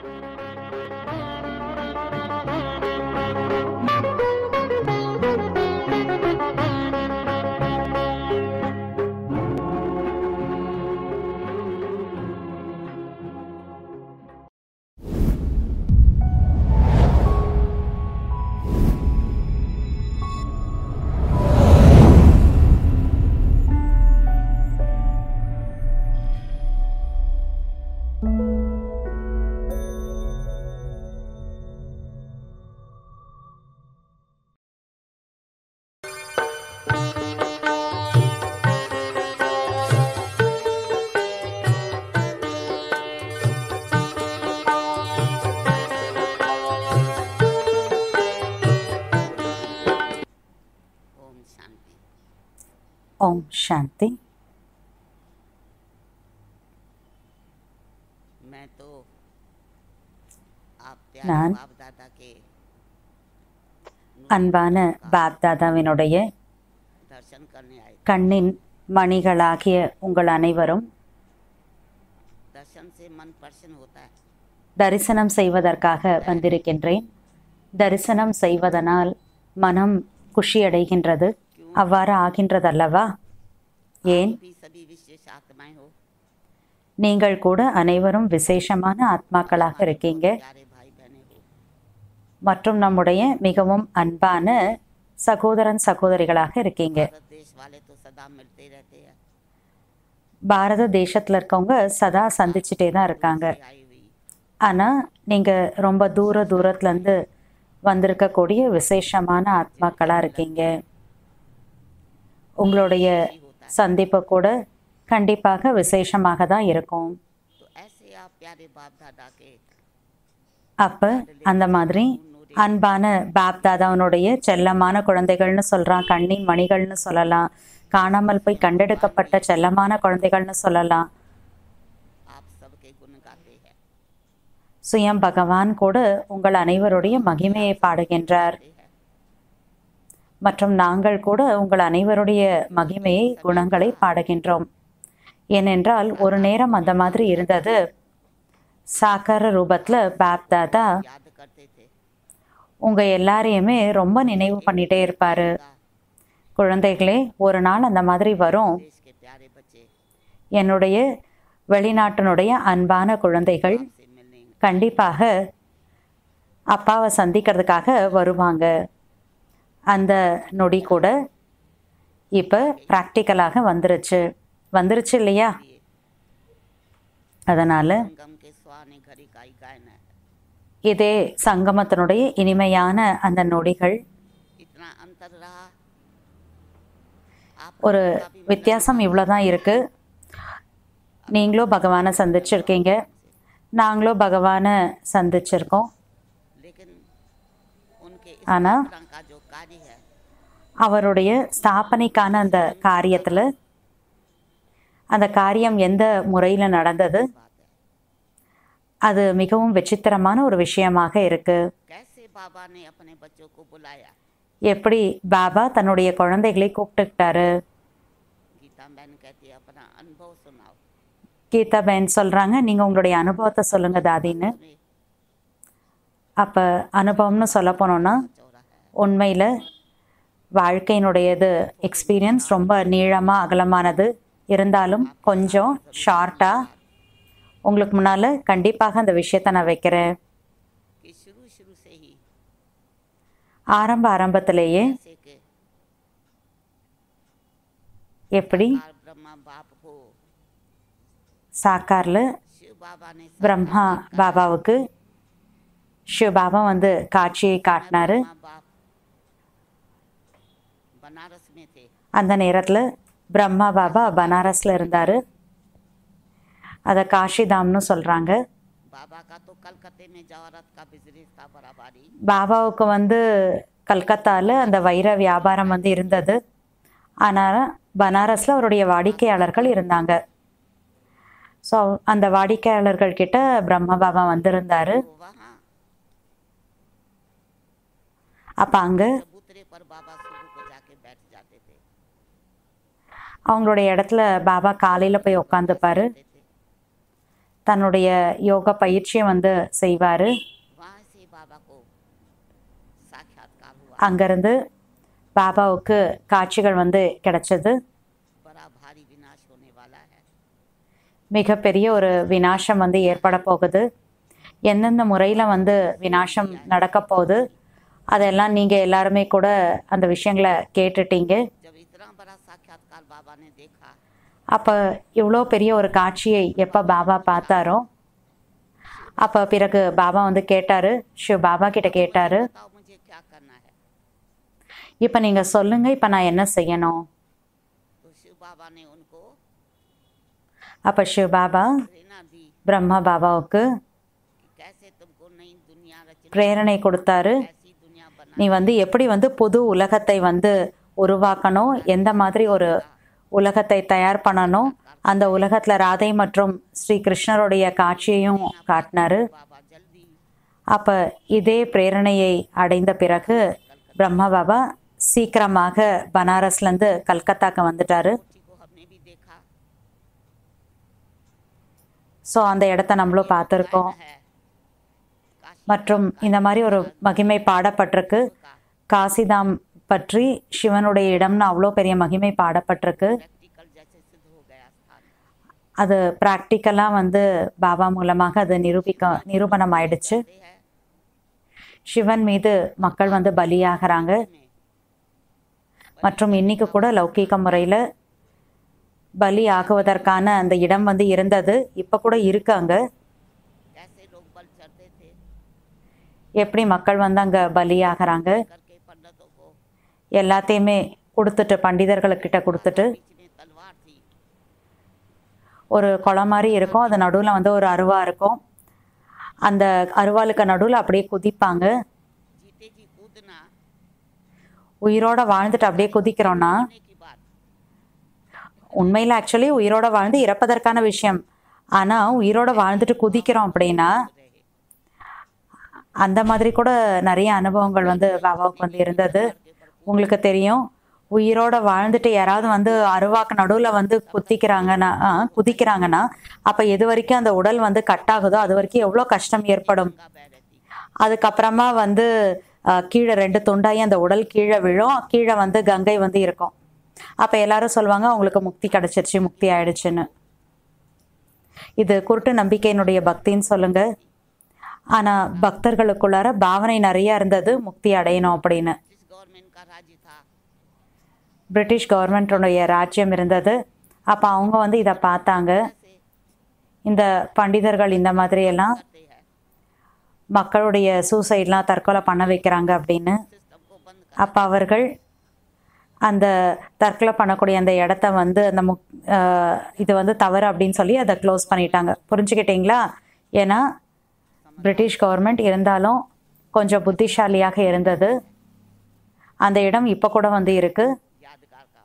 ओम शांति ஓம் சாந்தி मैं तो आप नान। प्यारे बाप दादा के அன்பான பாப்தாதாவினுடைய दर्शन करने आए கண்ணின் மணிகளாகிய உங்கள் அனைவரும் दर्शन से मन प्रसन्न होता है தரிசனம் செய்வதற்காக வந்திருக்கின்றேன் தரிசனம் செய்வதனால் மனம் குஷியடைகின்றது அவ்வாறு ஆகின்றதல்லவா ஏன் भी सभी विशेष आत्माएं हो நீங்கள் கூட அனைவரும் விசேஷமான ஆத்மாக்களாக இருக்கீங்க प्यारे भाई बहने हो மற்றும் நம்முடைய மிகவும் அன்பான சகோதரன் சகோதரிகளாக இருக்கீங்க भारत देश वाले तो सदा मिलते ही रहते हैं பாரத தேசத்தில் இருக்கவங்க சதா சந்திச்சுட்டே தான் இருக்காங்க आई हुई ஆனால் நீங்கள் ரொம்ப தூர தூரத்துலேருந்து வந்திருக்கக்கூடிய விசேஷமான ஆத்மாக்களாக இருக்கீங்க உங்களுடைய சந்திப்பு கூட கண்டிப்பாக விசேஷமாக தான் இருக்கும் तो ऐसे आप प्यारे बाप दादा के அப்போ அந்த மாதிரி அன்பான பாப்தாதாவனுடைய செல்லமான குழந்தைகள்னு சொல்கிறான் கண்ணின் மணிகள்னு சொல்லலாம் காணாமல் போய் கண்டெடுக்கப்பட்ட செல்லமான குழந்தைகள்னு சொல்லலாம் आप सबके गुण गाते हैं சுயம் பகவான் கூட உங்கள் அனைவருடைய மகிமையை பாடுகின்றார் மற்றும் நாங்கள் கூட உங்கள் அனைவருடைய மகிமையை குணங்களை பாடுகின்றோம் ஏனென்றால் ஒரு நேரம் அந்த மாதிரி இருந்தது சாக்கார ரூபத்தில் பாப் தாதா याद करते थे உங்கள் எல்லாரையுமே ரொம்ப நினைவு பண்ணிகிட்டே இருப்பார் குழந்தைகளே ஒரு நாள் அந்த மாதிரி வரும் देश के प्यारे बच्चे என்னுடைய வெளிநாட்டினுடைய அன்பான குழந்தைகள் से मिलने கண்டிப்பாக அப்பாவை சந்திக்கிறதுக்காக வருவாங்க அந்த நொடி கூட இப்போ ப்ராக்டிக்கலாக வந்துருச்சு வந்துருச்சு இல்லையா அதனால் संगम के सुहाने घड़ी का ही गायन है இதே சங்கமத்தினுடைய இனிமையான அந்த நொடிகள் इतना अंतर रहा आप ஒரு வித்தியாசம் இவ்வளோ தான் இருக்குது நீங்களும் பகவானை சந்திச்சிருக்கீங்க நாங்களும் பகவானை சந்திச்சிருக்கோம் लेकिन उनके इस ஆனா तरह का जो कार्य है அவருடைய ஸ்தாபனைக்கான அந்த காரியத்தில் அந்த காரியம் எந்த முறையில் நடந்தது बात है அது மிகவும் விசித்திரமான ஒரு விஷயமாக இருக்கு कैसे बाबा ने अपने बच्चों को बुलाया எப்படி பாபா தன்னுடைய குழந்தைகளை கூப்பிட்டுக்கிட்டாரு गीता बहन कहती है अपना अनुभव सुनाओ கீதா பென் சொல்கிறாங்க நீங்கள் உங்களுடைய அனுபவத்தை சொல்லுங்க தாதின்னு उसमें அப்போ அனுபவம்னு சொல்ல போனோன்னா चौरा है உண்மையில் வாழ்க்கையினுடையது எக்ஸ்பீரியன்ஸ் ரொம்ப நீளமாக அகலமானது இருந்தாலும் கொஞ்சம் ஷார்ட்டாக உங்களுக்கு முன்னால் கண்டிப்பாக அந்த விஷயத்தை நான் வைக்கிறேன் कि शुरू शुरू से ही ஆரம்ப ஆரம்பத்திலேயே जैसे कि எப்படி और ब्रह्मा बाप को சாக்காரில் शिव बाबा ने பிரம்மா பாபாவுக்கு சிவ பாபா வந்து காட்சியை காட்டினாரு ब्रह्मा बाप बनारस में थे அந்த நேரத்தில் பிரம்மா பாபா பனாரஸில் இருந்தார் அதை காஷிதாம்னு சொல்கிறாங்க बाबा का तो कलकत्ते में जवाहरत का बिजनेस था बराबरी பாபாவுக்கு வந்து கல்கத்தாவில் அந்த வைர வியாபாரம் வந்து இருந்தது ஆனால் பனாரஸில் அவருடைய வாடிக்கையாளர்கள் இருந்தாங்க ஸோ அந்த வாடிக்கையாளர்கள் கிட்ட பிரம்ம பாபா வந்திருந்தாரு तो वहाँ அப்போ அங்கே चबूतरे पर बाबा सुबह को जाके बैठ जाते थे அவங்களுடைய இடத்துல பாபா காலையில் போய் உட்காந்துப்பாரு थे தன்னுடைய யோக பயிற்சியை வந்து செய்வார் वहाँ से बाबा को साक्षात्कार हुआ அங்கேருந்து பாபாவுக்கு காட்சிகள் வந்து கிடைச்சது बड़ा भारी विनाश होने वाला है மிகப்பெரிய ஒரு வினாசம் வந்து ஏற்பட போகுது எந்தெந்த முறையில் வந்து வினாசம் நடக்க போகுது அதெல்லாம் நீங்கள் எல்லாருமே கூட அந்த விஷயங்களை கேட்டுட்டீங்க जब इतना बड़ा साक्षात्कार बाबा ने देखा அப்போ இவ்வளோ பெரிய ஒரு காட்சியை எப்போ பாபா பார்த்தாரோ அப்போ பிறகு பாபா வந்து கேட்டார் ஷிவ் பாபா கிட்ட கேட்டார் बताओ मुझे क्या करना है இப்போ நீங்கள் சொல்லுங்கள் இப்போ நான் என்ன செய்யணும் तो शिव बाबा ने उनको அப்போ ஷிவ் பாபா प्रेरणा दी பிரம்மா பாபாவுக்கு कि कैसे तुमको नई दुनिया रचना பிரேரணை கொடுத்தாரு ऐसी दुनिया बना நீ வந்து எப்படி வந்து புது உலகத்தை வந்து உருவாக்கணும் எந்த மாதிரி ஒரு உலகத்தை தயார் பண்ணணும் அந்த உலகத்தில் ராதை மற்றும் ஸ்ரீ கிருஷ்ணருடைய காட்சியையும் காட்டினாரு बाबा जल्दी அப்போ இதே பிரேரணையை அடைந்த பிறகு பிரம்மா பாபா சீக்கிரமாக பனாரஸ்லேருந்து கல்கத்தாக்கு வந்துட்டாரு कोठी को हमने भी देखा ஸோ அந்த இடத்த நம்மளும் பார்த்துருக்கோம் है काशी மற்றும் இந்த மாதிரி ஒரு மகிமை பாடப்பட்டிருக்கு का காசிதாம் பற்றி சிவனுடைய இடம்னு அவ்வளோ பெரிய மகிமை பாடப்பட்டிருக்கு प्रैक्टिकल जैसे सिद्ध हो गया स्थान அது ப்ராக்டிக்கலாக வந்து பாபா மூலமாக அது நிரூபிக்க நிரூபணம் ஆயிடுச்சு ये है சிவன் மீது மக்கள் வந்து பலியாகிறாங்க में மற்றும் இன்னைக்கு கூட லௌகீக முறையில் பலி ஆகுவதற்கான அந்த இடம் வந்து இருந்தது இப்போ கூட இருக்காங்க कैसे लोग बल चढ़ते थे எப்படி மக்கள் வந்து அங்கே பலியாகிறாங்க करके पंडितों को எல்லாத்தையுமே கொடுத்துட்டு பண்டிதர்களுக்கிட்ட கொடுத்துட்டு बीच में तलवार थी ஒரு குளம் மாதிரி இருக்கும் அது நடுவில் வந்து ஒரு அருவா இருக்கும் அந்த அருவாளுக்கு நடுவில் அப்படியே குதிப்பாங்க जीते जी कूदना உயிரோட வாழ்ந்துட்டு அப்படியே குதிக்கிறோன்னா होने की बात உண்மையில் ஆக்சுவலி உயிரோட வாழ்ந்து இறப்பதற்கான விஷயம் ஆனால் உயிரோட வாழ்ந்துட்டு குதிக்கிறோம் அப்படின்னா रहे அந்த மாதிரி கூட நிறைய அனுபவங்கள் வந்து பாபாவுக்கு வந்து இருந்தது உங்களுக்கு தெரியும் உயிரோட வாழ்ந்துட்டு யாராவது வந்து அருவாக்கு நடுவில் வந்து குத்திக்கிறாங்கன்னா ஆ, குதிக்கிறாங்கன்னா அப்போ எது வரைக்கும் அந்த உடல் வந்து கட் ஆகுதோ அது வரைக்கும் எவ்வளோ கஷ்டம் ஏற்படும் का बह रहती அதுக்கப்புறமா வந்து ஆ, கீழே ரெண்டு துண்டாகி அந்த உடல் கீழே விழும் கீழே வந்து கங்கை வந்து இருக்கும் அப்போ எல்லாரும் சொல்லுவாங்க அவங்களுக்கு முக்தி கிடைச்சிருச்சு முக்தி ஆயிடுச்சுன்னு இது குருட்டு நம்பிக்கையினுடைய பக்தின்னு சொல்லுங்க ஆனால் பக்தர்களுக்குள்ளார பாவனை நிறைய இருந்தது முக்தி அடையணும் அப்படின்னு जिस गवर्नमेंट का राज्य था பிரிட்டிஷ் கவர்மெண்ட்டுடைய ராஜ்யம் இருந்தது அப்போ அவங்க வந்து இதை பார்த்தாங்க ऐसे இந்த பண்டிதர்கள் இந்த மாதிரி எல்லாம் करते हैं மக்களுடைய சூசைட்லாம் தற்கொலை பண்ண வைக்கிறாங்க அப்படின்னு सिस्टम को बंद कर அப்போ அவர்கள் அந்த தற்கொலை பண்ணக்கூடிய அந்த இடத்த வந்து அந்த முக் ஆஹ் இது வந்து தவறு அப்படின்னு சொல்லி அதை க்ளோஸ் பண்ணிட்டாங்க புரிஞ்சுக்கிட்டீங்களா ஏன்னா பிரிட்டிஷ் கவர்மெண்ட் இருந்தாலும் கொஞ்சம் புத்திசாலியாக இருந்தது அந்த இடம் இப்போ கூட வந்து இருக்குது यादगार का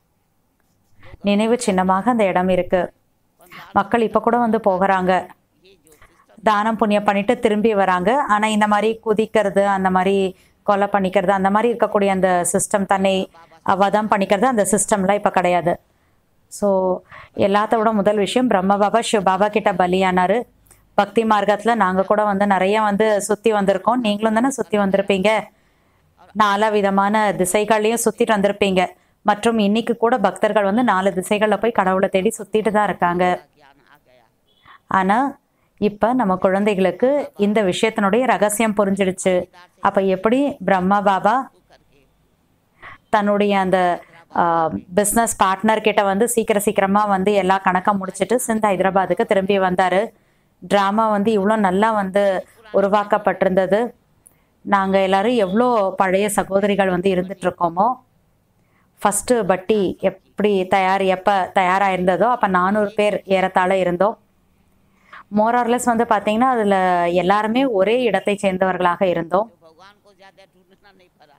நினைவு சின்னமாக அந்த இடம் இருக்கு மக்கள் இப்போ கூட வந்து போகிறாங்க ये जो सिस्टम தானம் புண்ணியம் பண்ணிட்டு திரும்பி வராங்க ஆனால் இந்த மாதிரி குதிக்கிறது அந்த மாதிரி கொலை பண்ணிக்கிறது அந்த மாதிரி இருக்கக்கூடிய அந்த சிஸ்டம் தன்னை வதம் பண்ணிக்கிறது அந்த சிஸ்டம்லாம் இப்போ கிடையாது ஸோ எல்லாத்த விட முதல் விஷயம் பிரம்ம பாபா சிவ பாபா கிட்ட பலியானாரு பக்தி மார்க்கத்தில் நாங்கள் கூட வந்து நிறைய வந்து சுற்றி வந்திருக்கோம் நீங்களும் தானே சுற்றி வந்திருப்பீங்க நாலா விதமான திசைகள்லையும் சுற்றிட்டு வந்திருப்பீங்க மற்றும் இன்னைக்கு கூட பக்தர்கள் வந்து நாலு திசைகளில் போய் கடவுளை தேடி சுற்றிட்டு தான் இருக்காங்க ज्ञान आ गया ஆனால் இப்போ நம்ம குழந்தைகளுக்கு இந்த விஷயத்தினுடைய ரகசியம் புரிஞ்சிடுச்சு அப்போ எப்படி பிரம்மா பாபா तू करके தன்னுடைய அந்த பிஸ்னஸ் பார்ட்னர் கிட்ட வந்து சீக்கிரம் சீக்கிரமாக வந்து எல்லா கணக்கை முடிச்சிட்டு சிந்த் ஹைதராபாத்துக்கு திரும்பி வந்தார் ட்ராமா வந்து இவ்வளோ நல்லா வந்து உருவாக்கப்பட்டிருந்தது நாங்கள் எல்லாரும் எவ்வளோ பழைய சகோதரிகள் வந்து இருந்துட்டு இருக்கோமோ ஃபஸ்ட்டு பட்டி எப்படி தயார் எப்போ தயாராக இருந்ததோ அப்போ நானூறு பேர் ஏறத்தாழ இருந்தோம் மோரார்லெஸ் வந்து பார்த்தீங்கன்னா அதில் எல்லாருமே ஒரே இடத்தை சேர்ந்தவர்களாக இருந்தோம் जो भगवान को ज्यादा ढूंढना नहीं पड़ा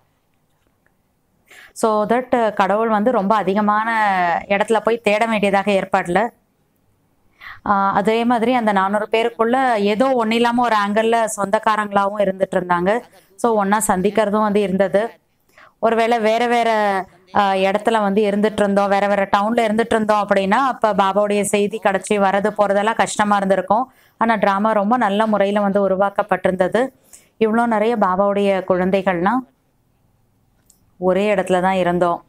ஸோ தட் கடவுள் வந்து ரொம்ப அதிகமான இடத்துல போய் தேட வேண்டியதாக ஏற்பாடில் அதே மாதிரி அந்த நானூறு பேருக்குள்ள ஏதோ ஒன்றும் இல்லாமல் ஒரு ஆங்கிளில் சொந்தக்காரங்களாகவும் இருந்துட்டு இருந்தாங்க ஸோ ஒன்றா சந்திக்கிறதும் வந்து இருந்தது ஒருவேளை வேற வேற ஆஹ், இடத்துல வந்து இருந்துட்டு இருந்தோம் வேற வேற டவுன்ல இருந்துட்டு இருந்தோம் அப்படின்னா அப்ப பாபாவுடைய செய்தி கிடைச்சி வரது போறதெல்லாம் கஷ்டமா இருந்திருக்கும் ஆனா டிராமா ரொம்ப நல்ல முறையில வந்து உருவாக்கப்பட்டிருந்தது இவ்வளோ நிறைய பாபாவுடைய குழந்தைகள்லாம் ஒரே இடத்துல தான் இருந்தோம்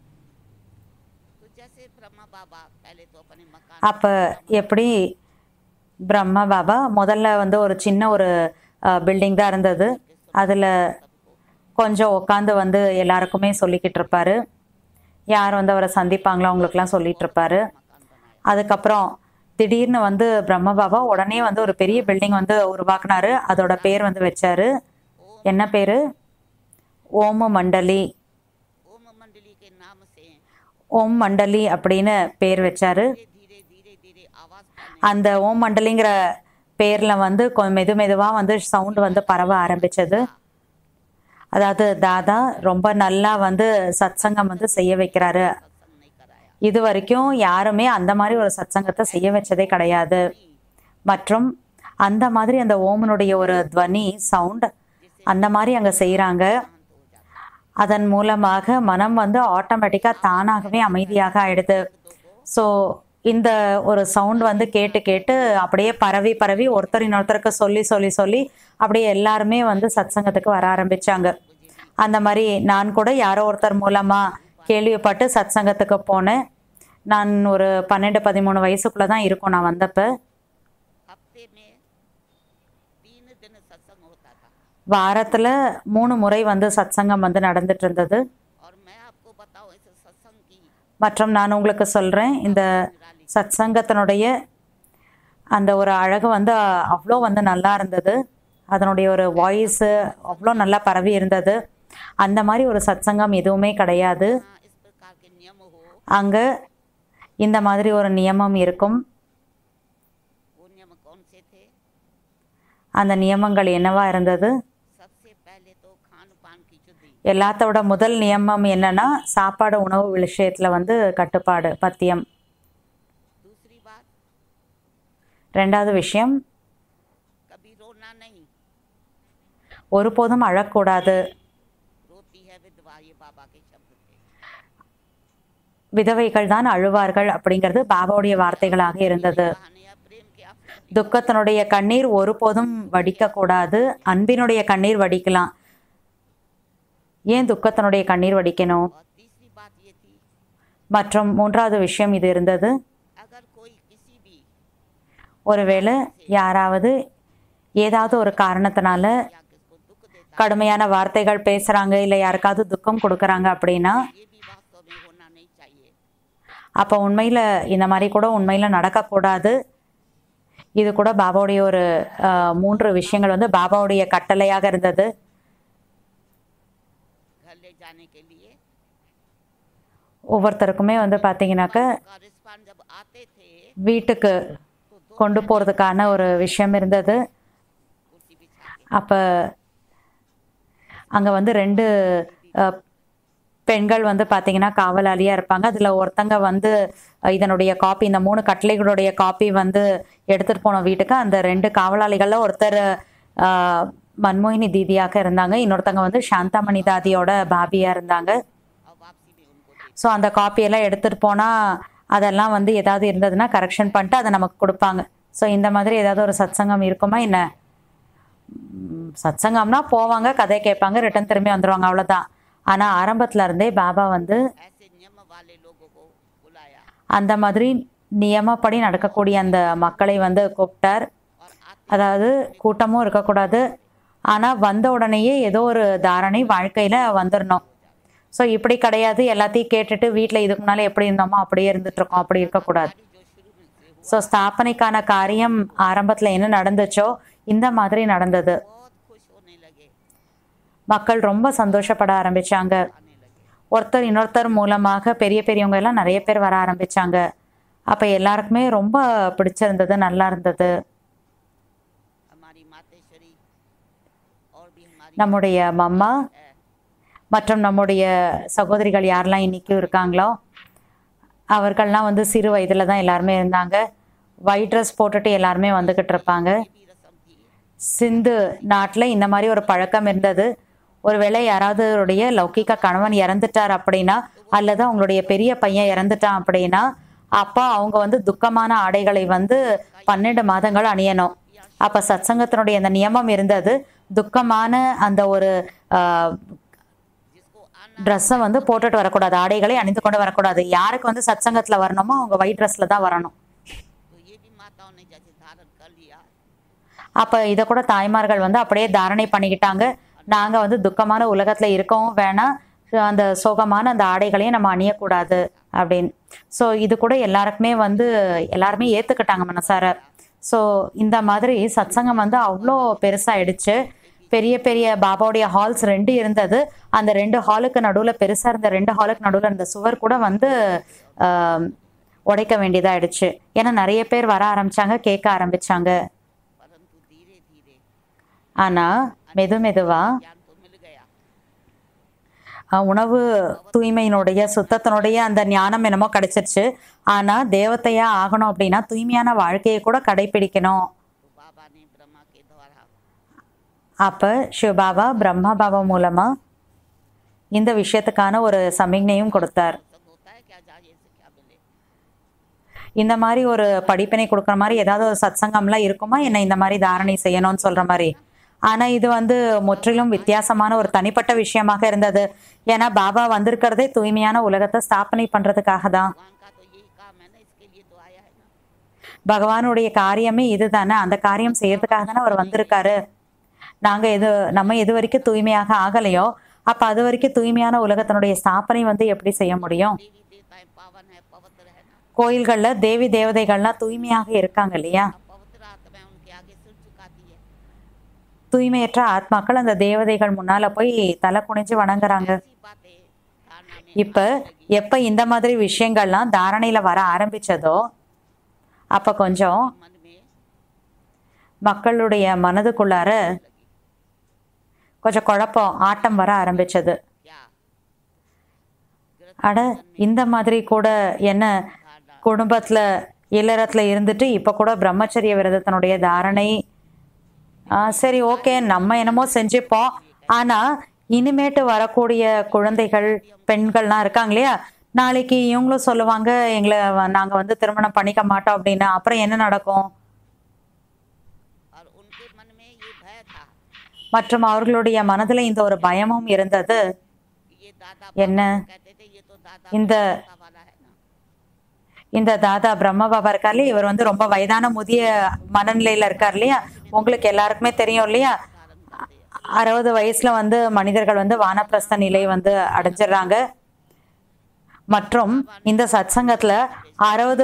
तो जैसे ब्रह्मा बाबा पहले तो अपने मकान அப்ப எப்படி பிரம்மா பாபா முதல்ல வந்து ஒரு சின்ன ஒரு பில்டிங் தான் இருந்தது அதுல கொஞ்சம் உட்காந்து வந்து எல்லாருக்குமே சொல்லிக்கிட்டு இருப்பாரு யார் வந்து அவரை சந்திப்பாங்களோ அவங்களுக்குலாம் சொல்லிட்டு இருப்பாரு அதுக்கப்புறம் திடீர்னு வந்து பிரம்ம பாபா உடனே வந்து ஒரு பெரிய பில்டிங் வந்து உருவாக்குனாரு அதோட பேர் வந்து வச்சாரு என்ன பேரு ஓம மண்டலி ओम मंडली के नाम से ஓம் மண்டலி அப்படின்னு பேர் வச்சாரு धीरे धीरे धीरे आवाज फैलने அந்த ஓம் மண்டலிங்கிற பேர்ல வந்து கொ- மெது மெதுவா வந்து சவுண்ட் வந்து பரவ ஆரம்பிச்சது அதாவது தாதா ரொம்ப நல்லா வந்து சத்சங்கம் வந்து செய்ய வைக்கிறாரு सत्संग नहीं कराया இது வரைக்கும் யாருமே அந்த மாதிரி ஒரு சத்சங்கத்தை செய்ய வச்சதே கிடையாது மற்றும் அந்த மாதிரி அந்த ஓமனுடைய ஒரு துவனி சவுண்ட் அந்த மாதிரி அங்க செய்றாங்க அதன் மூலமாக மனம் வந்து ஆட்டோமேட்டிக்காக தானாகவே அமைதியாக ஆயிடுது ஸோ இந்த ஒரு சவுண்ட் வந்து கேட்டு கேட்டு அப்படியே பரவி பரவி ஒருத்தர் இன்னொருத்தருக்கு சொல்லி சொல்லி சொல்லி அப்படியே எல்லாருமே வந்து சத்சங்கத்துக்கு வர ஆரம்பிச்சாங்க அந்த மாதிரி நான் கூட யாரோ ஒருத்தர் மூலமா கேள்விப்பட்டு சத்சங்கத்துக்கு போனேன் நான் ஒரு பன்னெண்டு பதிமூணு வயசுக்குள்ள தான் இருக்கும் நான் வந்தப்ப हफ्ते में तीन दिन सत्संग होता था வாரத்துல மூணு முறை வந்து சத்சங்கம் வந்து நடந்துட்டு இருந்தது और मैं आपको बताऊं इस सत्संग की மற்றும் நான் உங்களுக்கு சொல்கிறேன் இந்த சத்சங்கத்தினுடைய அந்த ஒரு அழகு வந்து அவ்வளோ வந்து நல்லா இருந்தது அதனுடைய ஒரு வாய்ஸு அவ்வளோ நல்லா பரவி இருந்தது அந்த மாதிரி ஒரு சத்சங்கம் எதுவுமே கிடையாது हाँ, इस प्रकार के नियम हो அங்கே இந்த மாதிரி ஒரு நியமம் இருக்கும் वो नियम कौन से थे அந்த நியமங்கள் என்னவா இருந்தது सबसे पहले तो खान पान की शुद्धि எல்லாத்தோட முதல் நியமம் என்னன்னா சாப்பாடு உணவு விஷயத்தில் வந்து கட்டுப்பாடு பத்தியம் दूसरी बात ரெண்டாவது விஷயம் कभी रोना नहीं ஒருபோதும் அழக்கூடாது रोती है विधवा ये बाबा के शब्द थे விதவைகள் தான் அழுவார்கள் அப்படிங்கிறது பாபாவுடைய வார்த்தைகளாக இருந்தது बहाने या प्रेम के अवसर துக்கத்தினுடைய கண்ணீர் ஒருபோதும் வடிக்கக்கூடாது அன்பினுடைய கண்ணீர் வடிக்கலாம் ஏன் துக்கத்தினுடைய கண்ணீர் வடிக்கணும் और तीसरी बात ये थी மற்றும் மூன்றாவது விஷயம் இது இருந்தது अगर कोई किसी भी ஒருவேளை யாராவது ஏதாவது ஒரு காரணத்தினால या किसको दुख देता கடுமையான வார்த்தைகள் பேசுறாங்க இல்லை யாருக்காவது துக்கம் கொடுக்கறாங்க அப்படின்னா ये भी वास्तव में होना नहीं चाहिए அப்போ உண்மையில் இந்த மாதிரி கூட உண்மையில் நடக்கக்கூடாது இது கூட பாபாவுடைய ஒரு அஹ், மூன்று விஷயங்கள் வந்து பாபாவுடைய கட்டளையாக இருந்தது घर ले जाने के लिए ஒவ்வொருத்தருக்குமே வந்து பார்த்தீங்கன்னாக்க का रिस्पांड जब आते थे வீட்டுக்கு கொண்டு போகிறதுக்கான ஒரு விஷயம் இருந்தது कुर्सी बिछा के அப்போ அங்கே வந்து ரெண்டு அஹ், பெண்கள் வந்து பார்த்தீங்கன்னா காவலாளியாக இருப்பாங்க அதில் ஒருத்தங்க வந்து அஹ், இதனுடைய காப்பி இந்த மூணு கட்டளைகளுடைய காப்பி வந்து எடுத்துகிட்டு போன வீட்டுக்கு அந்த ரெண்டு காவலாளிகளில் ஒருத்தர் அஹ், மன்மோகினி தீதியாக இருந்தாங்க இன்னொருத்தங்க வந்து சாந்தாமணி தாதியோட பாபியாக இருந்தாங்க और वापसी में उनको दे ஸோ அந்த காப்பியெல்லாம் எடுத்துகிட்டு போனால் அதெல்லாம் வந்து ஏதாவது இருந்ததுன்னா கரெக்ஷன் பண்ணிட்டு அதை நமக்கு கொடுப்பாங்க ஸோ இந்த மாதிரி ஏதாவது ஒரு சத்சங்கம் இருக்குமா என்ன ம், சத்சங்கம்னா போவாங்க கதை கேட்பாங்க ரிட்டன் திரும்பி வந்துடுவாங்க அவ்வளோதான் ஆனால் ஆரம்பத்துல இருந்தே பாபா வந்து ऐसे नियम वाले लोगों को बुलाया அந்த மாதிரி நியமப்படி நடக்கக்கூடிய அந்த மக்களை வந்து கூப்பிட்டார் और आते அதாவது கூட்டமும் இருக்கக்கூடாது ஆனால் வந்த உடனேயே ஏதோ ஒரு தாரணை வாழ்க்கையில் வந்துடணும் ஸோ இப்படி கிடையாது எல்லாத்தையும் கேட்டுட்டு வீட்டில் இதுக்கு முன்னால எப்படி இருந்தோமோ அப்படியே இருந்துட்டு இருக்கோம் அப்படி இருக்கக்கூடாது जो शुरू में से हुआ ஸோ ஸ்தாபனைக்கான காரியம் ஆரம்பத்தில் என்ன நடந்துச்சோ இந்த மாதிரி நடந்தது बहुत खुश होने लगे மக்கள் ரொம்ப சந்தோஷப்பட ஆரம்பிச்சாங்க आने लगे ஒருத்தர் இன்னொருத்தர் மூலமாக பெரிய பெரியவங்க எல்லாம் நிறைய பேர் வர ஆரம்பிச்சாங்க அப்போ எல்லாருக்குமே ரொம்ப பிடிச்சிருந்தது நல்லா இருந்தது हमारी मातेश्वरी और भी हमारी நம்முடைய மம்மா है மற்றும் நம்முடைய சகோதரிகள் யாரெல்லாம் இன்றைக்கும் இருக்காங்களோ அவர்கள்லாம் வந்து சிறு வயதில் தான் எல்லாருமே இருந்தாங்க ஒயிட் ட்ரெஸ் போட்டுட்டு எல்லாருமே வந்துக்கிட்டு இருப்பாங்க ये भी रस्म थी சிந்து நாட்டில் இந்த மாதிரி ஒரு பழக்கம் இருந்தது ஒருவேளை யாராவதுடைய லௌகிக கணவன் இறந்துட்டார் அப்படின்னா அல்லது அவங்களுடைய பெரிய பையன் இறந்துட்டான் அப்படின்னா அப்போ அவங்க வந்து துக்கமான ஆடைகளை வந்து பன்னெண்டு மாதங்கள் அணியணும் அப்ப சத்சங்கத்தினுடைய அந்த நியமம் இருந்தது துக்கமான அந்த ஒரு जिसको आना ட்ரெஸ்ஸை வந்து போட்டுட்டு வரக்கூடாது ஆடைகளை அணிந்து கொண்டு வரக்கூடாது யாருக்கு வந்து சத்சங்கத்துல வரணுமோ அவங்க ஒயிட் ட்ரெஸ்ல தான் வரணும் तो ये भी माताओं ने जैसे धारण कर लिया அப்ப இதை கூட தாய்மார்கள் வந்து அப்படியே தாரணை பண்ணிக்கிட்டாங்க நாங்க வந்து துக்கமான உலகத்துல இருக்கவும் வேணாம் அந்த சோகமான அந்த ஆடைகளையும் நம்ம அணியக்கூடாது அப்படின்னு ஸோ இது கூட எல்லாருக்குமே வந்து எல்லாருமே ஏத்துக்கிட்டாங்க மனசார ஸோ இந்த மாதிரி சத்சங்கம் வந்து அவ்வளோ பெருசாயிடுச்சு பெரிய பெரிய பாபாவுடைய ஹால்ஸ் ரெண்டு இருந்தது அந்த ரெண்டு ஹாலுக்கு நடுவில் பெருசாக இருந்த ரெண்டு ஹாலுக்கு நடுவில் இருந்த சுவர் கூட வந்து ஆம், உடைக்க வேண்டியதாயிடுச்சு ஏன்னா நிறைய பேர் வர ஆரம்பிச்சாங்க கேட்க ஆரம்பிச்சாங்க परंतु धीरे धीरे ஆனா மெது மெதுவா ज्ञान तो मिल गया அஹ், உணவு தூய்மையினுடைய சுத்தத்தினுடைய அந்த ஞானம் என்னமோ கிடைச்சிருச்சு ஆனா தேவதையா ஆகணும் அப்படின்னா தூய்மையான வாழ்க்கையை கூட கடைபிடிக்கணும் तो बाबा ने ब्रह्मा के द्वारा அப்ப சிவபாபா பிரம்மா பாபா மூலமா இந்த விஷயத்துக்கான ஒரு சமிக்ஞையும் கொடுத்தார் सब होता है क्या जाए से क्या मिले இந்த மாதிரி ஒரு படிப்பினை கொடுக்குற மாதிரி ஏதாவது ஒரு சத்சங்கம்லாம் இருக்குமா என்ன இந்த மாதிரி தாரணை செய்யணும்னு சொல்ற மாதிரி ஆனா இது வந்து முற்றிலும் வித்தியாசமான ஒரு தனிப்பட்ட விஷயமாக இருந்தது ஏன்னா பாபா வந்திருக்கிறதே தூய்மையான உலகத்தை ஸ்தாபனை பண்றதுக்காக தான் भगवान का तो यही काम है ना इसके लिए तो आया है ना பகவானுடைய காரியமே இதுதானே அந்த காரியம் செய்யறதுக்காக தானே அவர் வந்திருக்காரு நாங்க எது நம்ம எது வரைக்கும் தூய்மையாக ஆகலையோ அப்ப அது வரைக்கும் தூய்மையான உலகத்தினுடைய ஸ்தாபனை வந்து எப்படி செய்ய முடியும் देवी देवताएं पावन है पवित्र है ना கோயில்கள்ல தேவி தேவதைகள்லாம் தூய்மையாக இருக்காங்க இல்லையா अब पवित्र आत्माएं उनके आगे सिर झुकाती है தூய்மையற்ற ஆத்மாக்கள் அந்த தேவதைகள் முன்னால போய் தலை குனிஞ்சு வணங்குறாங்க ऐसी बातें धारणा में இப்ப எப்ப இந்த மாதிரி விஷயங்கள்லாம் தாரணையில வர ஆரம்பிச்சதோ அப்ப கொஞ்சம் मन में மக்களுடைய மனதுக்குள்ளார கொஞ்சம் குழப்பம் ஆட்டம் வர ஆரம்பிச்சது क्या அட இந்த மாதிரி கூட என்ன குடும்பத்துல இல்லறத்துல இருந்துட்டு இப்ப கூட பிரம்மச்சரிய விரதத்தினுடைய தாரணை ஆ, சரி ஓகே நம்ம என்னமோ செஞ்சுப்போம் ஆனா இனிமேட்டு வரக்கூடிய குழந்தைகள் பெண்கள்லாம் இருக்காங்க இல்லையா நாளைக்கு இவங்களும் சொல்லுவாங்க எங்களை வ- நாங்க வந்து திருமணம் பண்ணிக்க மாட்டோம் அப்படின்னு அப்புறம் என்ன நடக்கும் और उनके मन में ये भय था மற்றும் அவர்களுடைய மனதுல இந்த ஒரு பயமும் இருந்தது कि ये दादा என்ன कहते थे ये तो दादा இந்த बाबा वाला है ना இந்த தாதா பிரம்ம பாபா இருக்கார் இல்லையா இவர் வந்து ரொம்ப வயதான முதிய மனநிலையில இருக்கார் இல்லையா உங்களுக்கு எல்லாருக்குமே தெரியும் இல்லையா அறுபது வயசுல வந்து மனிதர்கள் வந்து வானப்பிரஸ்த நிலை வந்து அடைஞ்சிடுறாங்க மற்றும் இந்த சத்சங்கத்துல அறுபது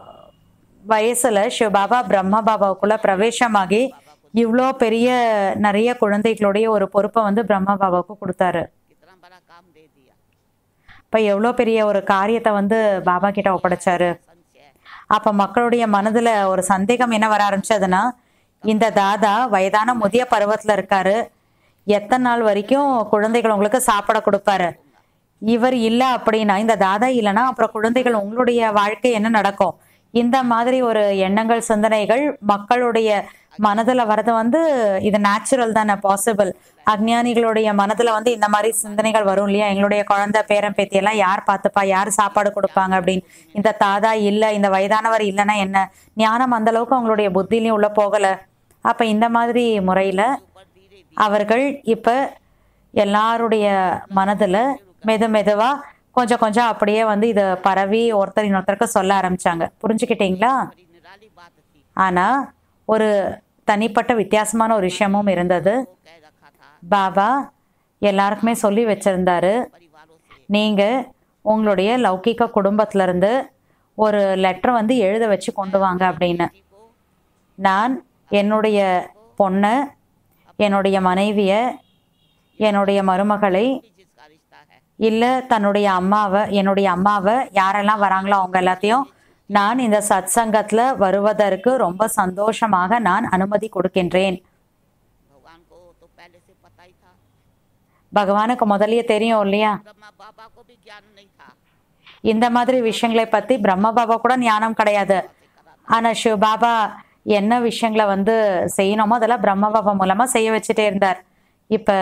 வயசுல சிவபாபா பிரம்ம பாபாவுக்குள்ள பிரவேசமாகி இவ்வளோ பெரிய நிறைய குழந்தைகளுடைய ஒரு பொறுப்பை வந்து பிரம்ம பாபாவுக்கு கொடுத்தாரு कितना बड़ा काम दे दिया இப்ப எவ்வளோ பெரிய ஒரு காரியத்தை வந்து பாபா கிட்ட ஒப்படைச்சாரு संशय அப்ப மக்களுடைய மனதுல ஒரு சந்தேகம் என்ன வர ஆரம்பிச்சதுன்னா இந்த தாதா வயதான முதிய பருவத்துல இருக்காரு எத்தனை நாள் வரைக்கும் குழந்தைகள் உங்களுக்கு சாப்பிட கொடுப்பாரு இவர் இல்ல அப்படின்னா இந்த தாதா இல்லைன்னா அப்புறம் குழந்தைகள் உங்களுடைய வாழ்க்கை என்ன நடக்கும் இந்த மாதிரி ஒரு எண்ணங்கள் சிந்தனைகள் மக்களுடைய மனதுல வர்றது வந்து இது நேச்சுரல் தானே பாசிபிள் அஜ்ஞானிகளுடைய மனதுல வந்து இந்த மாதிரி சிந்தனைகள் வரும் இல்லையா எங்களுடைய குழந்தை பேரன் பேத்தி எல்லாம் யார் பார்த்துப்பா யார் சாப்பாடு கொடுப்பாங்க அப்படின்னு இந்த தாதா இல்ல இந்த வயதானவர் இல்லைன்னா என்ன ஞானம் அந்த அளவுக்கு அவங்களுடைய புத்திலையும் உள்ள போகல அப்ப இந்த மாதிரி முறையில ऊपर धीरे அவர்கள் இப்ப எல்லாருடைய மனதுல மெது மெதுவா கொஞ்சம் கொஞ்சம் அப்படியே வந்து இது பரவி ஒருத்தர் இன்னொருத்தருக்கு சொல்ல ஆரம்பிச்சாங்க புரிஞ்சுக்கிட்டீங்களா बड़ी निराली बात थी ஆனா ஒரு தனிப்பட்ட வித்தியாசமான ஒரு விஷயமும் இருந்தது वो कह रखा था பாபா எல்லாருக்குமே சொல்லி வச்சிருந்தாரு परिवारों से நீங்க உங்களுடைய லௌகிக குடும்பத்துல இருந்து ஒரு லெட்டர் வந்து எழுத வச்சு கொண்டு வாங்க அப்படின்னு किसी को நான் என்னுடைய பொண்ணை என்னுடைய மனைவிய என்னுடைய மருமகளை भी जिसका रिश्ता है இல்ல தன்னுடைய அம்மாவை என்னுடைய அம்மாவை யாரெல்லாம் வராங்களோ அவங்க எல்லாத்தையும் நான் இந்த சத்சங்கத்துல வருவதற்கு ரொம்ப சந்தோஷமாக நான் அனுமதி கொடுக்கின்றேன் भगवान को तो पहले से पता ही था பகவானுக்கு முதல்லயே தெரியும் இல்லையா ब्रह्मा बाबा को भी ज्ञान नहीं था இந்த மாதிரி விஷயங்களை பத்தி பிரம்ம பாபா கூட ஞானம் கிடையாது ஆனா சிவ பாபா என்ன விஷயங்களை வந்து செய்யணுமோ அதெல்லாம் பிரம்ம பாபா மூலமா செய்ய வச்சுட்டே இருந்தார் இப்ப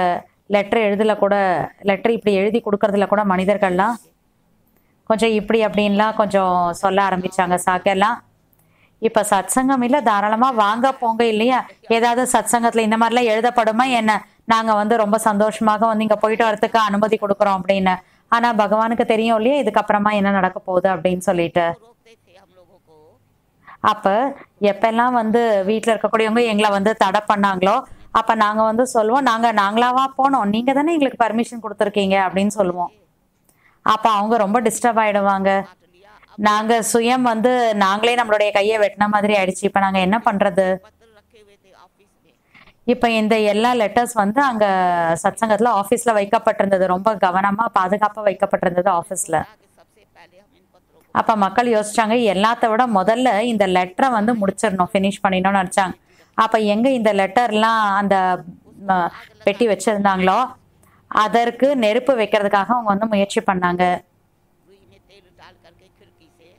லெட்டர் எழுதல கூட லெட்டர் இப்படி எழுதி கொடுக்கறதுல கூட மனிதர்கள்லாம் கொஞ்சம் இப்படி அப்படின்லாம் கொஞ்சம் சொல்ல ஆரம்பிச்சாங்க சாக்கெல்லாம் இப்போ சத்சங்கம் இல்லை தாராளமாக வாங்க போங்க இல்லையா ஏதாவது சத்சங்கத்தில் இந்த மாதிரிலாம் எழுதப்படுமா என்ன நாங்கள் வந்து ரொம்ப சந்தோஷமாக வந்து இங்கே போயிட்டு வரதுக்கு அனுமதி கொடுக்குறோம் அப்படின்னு ஆனால் பகவானுக்கு தெரியும் இல்லையா இதுக்கப்புறமா என்ன நடக்க போகுது அப்படின்னு சொல்லிட்டு रोकते थे हम लोगों को அப்போ எப்பெல்லாம் வந்து வீட்டில் இருக்கக்கூடியவங்க எங்களை வந்து தடை பண்ணாங்களோ அப்போ நாங்கள் வந்து சொல்லுவோம் நாங்கள் நாங்களாவா போனோம் நீங்கள் தானே எங்களுக்கு பர்மிஷன் கொடுத்துருக்கீங்க அப்படின்னு சொல்லுவோம் அப்போ அவங்க ரொம்ப டிஸ்டர்ப் ஆயிடுவாங்க काट लिया अब நாங்கள் சுயம் வந்து நாங்களே நம்மளுடைய கையை வெட்டின மாதிரி ஆயிடுச்சு இப்போ நாங்கள் என்ன பண்ணுறது पत्र रखे हुए थे ऑफिस में இப்போ இந்த எல்லா லெட்டர்ஸ் வந்து அங்கே சத்சங்கத்தில் ஆஃபீஸில் வைக்கப்பட்டிருந்தது ரொம்ப கவனமாக பாதுகாப்பாக வைக்கப்பட்டிருந்தது ஆஃபீஸில் कि सबसे पहले हम इन पत्रों को அப்போ மக்கள் யோசிச்சாங்க எல்லாத்த விட முதல்ல இந்த லெட்டரை வந்து முடிச்சிடணும் ஃபினிஷ் பண்ணிடணும்னு நினச்சாங்க அப்போ எங்கே இந்த லெட்டர்லாம் அந்த ம, பெட்டி வச்சுருந்தாங்களோ அதற்கு நெருப்பு வைக்கிறதுக்காக அவங்க வந்து முயற்சி பண்ணாங்க रुई में तेल डाल करके खिड़की से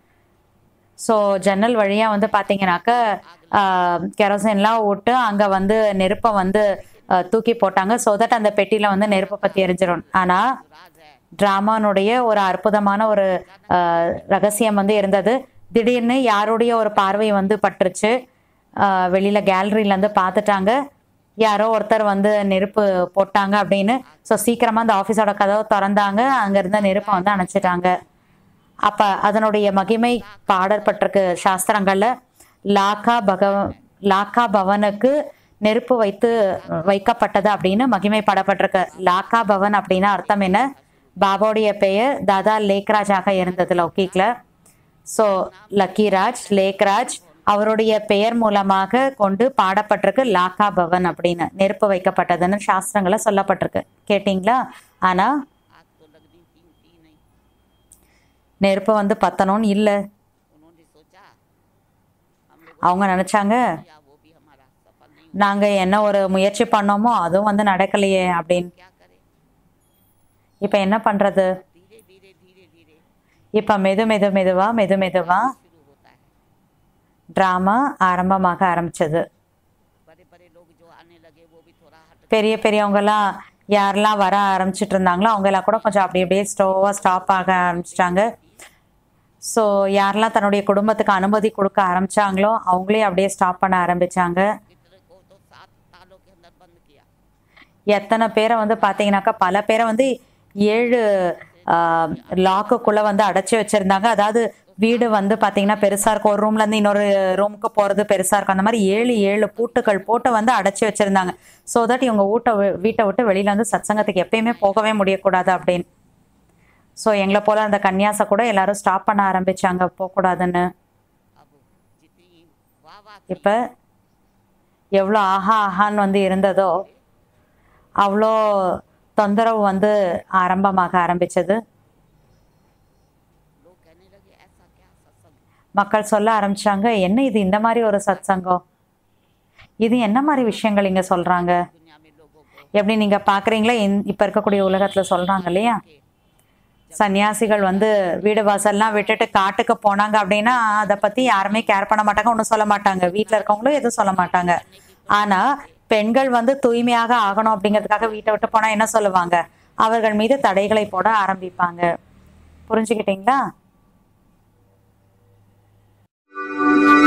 ஸோ ஜன்னல் வழியாக வந்து பார்த்தீங்கன்னாக்க கெரோசின்லாம் விட்டு அங்கே வந்து நெருப்பை வந்து ஆ, தூக்கி போட்டாங்க ஸோ தட் அந்த பெட்டியில் வந்து நெருப்பை பற்றி எரிஞ்சிடும் ஆனால் राज है ட்ராமானுடைய ஒரு அற்புதமான ஒரு ஆஹ், ரகசியம் வந்து இருந்தது திடீர்னு யாருடைய ஒரு பார்வை வந்து பட்டுருச்சு ஆஹ், வெளியில கேலரியில இருந்து பார்த்துட்டாங்க யாரோ ஒருத்தர் வந்து நெருப்பு போட்டாங்க அப்படின்னு ஸோ சீக்கிரமா அந்த ஆஃபீஸோட கதவை திறந்தாங்க அங்க இருந்த நெருப்பை வந்து அணைச்சிட்டாங்க அப்ப அதனுடைய மகிமை பாடப்பட்டிருக்கு சாஸ்திரங்கள்ல லாக்கா பகவ லாக்கா பவனுக்கு நெருப்பு வைத்து வைக்கப்பட்டது அப்படின்னு மகிமை பாடப்பட்டிருக்கு லாக்கா பவன் அப்படின்னா அர்த்தம் என்ன பாபாவுடைய பெயர் தாதா லேக்ராஜாக இருந்தது லௌகிக்ல ஸோ லக்கிராஜ் லேக்ராஜ் அவருடைய பெயர் மூலமாக கொண்டு பாடப்பட்டிருக்கு லாக்கா பவன் அப்படின்னு நெருப்பு வைக்கப்பட்டதுன்னு சாஸ்திரங்கள சொல்லப்பட்டிருக்கு கேட்டிங்களா ஆனா आग तो लगनी तीन थी नहीं நெருப்பு வந்து பத்தணும்னு இல்லை उन्होंने सोचा हम लोग அவங்க நினைச்சாங்க या वो भी हमारा सफल नहीं நாங்க என்ன ஒரு முயற்சி பண்ணோமோ அதுவும் வந்து நடக்கலையே அப்படின்னு क्या करे இப்ப என்ன பண்றது धीरे धीरे धीरे धीरे இப்ப மெது மெது மெதுவா மெது மெதுவா शुरू होता है டிராமா ஆரம்பமாக ஆரம்பிச்சது बड़े बड़े लोग जो आने लगे वो भी थोड़ा हट பெரிய பெரியவங்கெல்லாம் யாரெல்லாம் வர ஆரம்பிச்சிட்டு இருந்தாங்களோ அவங்க எல்லாம் கூட கொஞ்சம் அப்படி அப்படியே ஸ்டோவாக ஸ்டாப் ஆக ஆரம்பிச்சிட்டாங்க ஸோ யாரெல்லாம் தன்னுடைய குடும்பத்துக்கு அனுமதி கொடுக்க ஆரம்பிச்சாங்களோ அவங்களே அப்படியே ஸ்டாப் பண்ண ஆரம்பிச்சாங்க कितने को तो सात तालों के अंदर बंद किया எத்தனை பேரை வந்து பார்த்தீங்கன்னாக்கா பல பேரை வந்து ஏழு லாக்குக்குள்ளே வந்து அடைச்சி வச்சுருந்தாங்க அதாவது வீடு வந்து பார்த்தீங்கன்னா பெருசாக இருக்கும் ஒரு ரூம்லேருந்து இன்னொரு ரூமுக்கு போகிறது பெருசாக இருக்கும் அந்த மாதிரி ஏழு ஏழு பூட்டுகள் போட்டு வந்து அடைச்சி வச்சுருந்தாங்க ஸோ தட் இவங்க வீட்டை வி- வீட்டை விட்டு வெளியில் வந்து சத்சங்கத்துக்கு எப்பயுமே போகவே முடியக்கூடாது அப்படின்னு ஸோ எங்களை போல் அந்த கன்னியாசை கூட எல்லாரும் ஸ்டாப் பண்ண ஆரம்பிச்சாங்க போகக்கூடாதுன்னு अब जितनी वाह वाह थी, இப்போ எவ்வளோ ஆஹா ஆஹான்னு வந்து இருந்ததோ அவ்வளோ தொந்தரவு வந்து ஆரம்பமாக ஆரம்பிச்சது लोग कहने लगे ऐसा क्या सत्संग மக்கள் சொல்ல ஆரம்பிச்சாங்க என்ன இது இந்த மாதிரி ஒரு சத்சங்கம் இது என்ன மாதிரி விஷயங்கள் இங்கே சொல்கிறாங்க दुनिया में लोगों को எப்படி நீங்கள் பார்க்குறீங்களா இப்போ இருக்கக்கூடிய உலகத்தில் சொல்கிறாங்க இல்லையா சன்னியாசிகள் வந்து வீடு வாசல்லாம் விட்டுட்டு காட்டுக்கு போனாங்க அப்படின்னா அதை பற்றி யாருமே கேர் பண்ண மாட்டாங்க ஒன்றும் சொல்ல மாட்டாங்க வீட்டில் இருக்கவங்களும் எதுவும் சொல்ல மாட்டாங்க ஆனால் பெண்கள் வந்து தூய்மையாக ஆகணும் அப்படிங்கிறதுக்காக வீட்டை விட்டு போனால் என்ன சொல்லுவாங்க அவர்கள் மீது தடைகளை போட ஆரம்பிப்பாங்க புரிஞ்சுக்கிட்டீங்களா